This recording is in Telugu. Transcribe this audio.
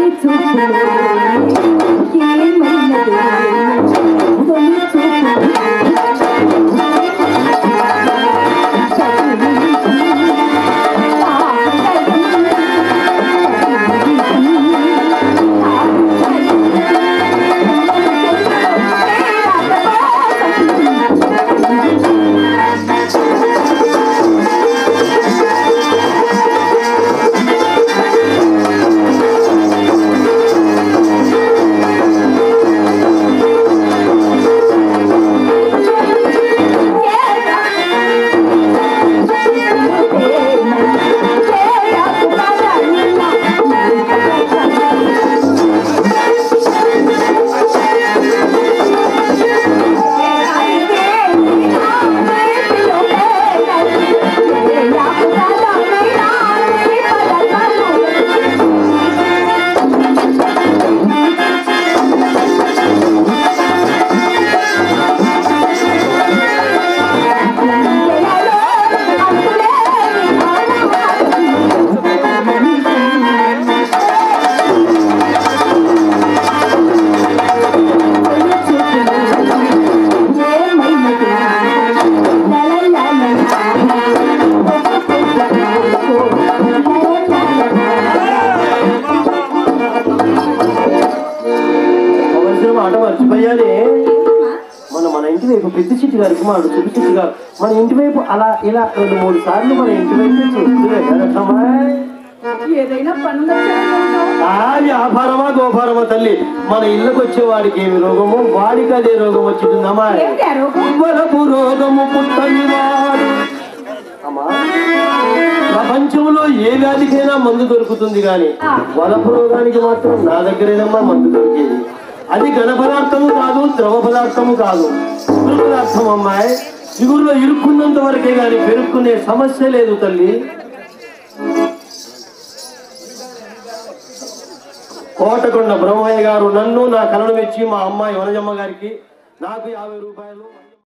అవలసిన మాట మర్చిపోయానే మన మన ఇంటి వైపు పెద్ద చిట్టి గారికి మాడు చిట్టి చిట్టి గారు మన ఇంటి వైపు అలా ఇలా రెండు మూడు సార్లు మన ఇంటి వైపు చూస్తులే కదమ్మా ఏదైనా పనులు ఆ వ్యాపారమా గోపారమా తల్లి మన ఇళ్ళకి వచ్చే వాడికి ఏమి రోగమో వాడికి అదే రోగం వచ్చిందమ్మా ఏమిటి ఆ రోగం వలపు రోగము పుట్టని వాడు అమ్మా ప్రపంచంలో ఏ వ్యాధికైనా మందు దొరుకుతుంది కానీ వలపు రోగానికి మాత్రం నా దగ్గరేనమ్మా మందు దొరికేది అది ఘన పదార్థము కాదు ద్రవ పదార్థము కాదు చిగురు పదార్థం అమ్మాయి చిగురులో ఇరుక్కున్నంత వరకే కానీ పెరుక్కునే సమస్య లేదు తల్లి కోటకొండ బ్రహ్మయ్య గారు నన్ను నా కలను మెచ్చి మా అమ్మాయి వనజమ్మ గారికి నాకు యాభై రూపాయలు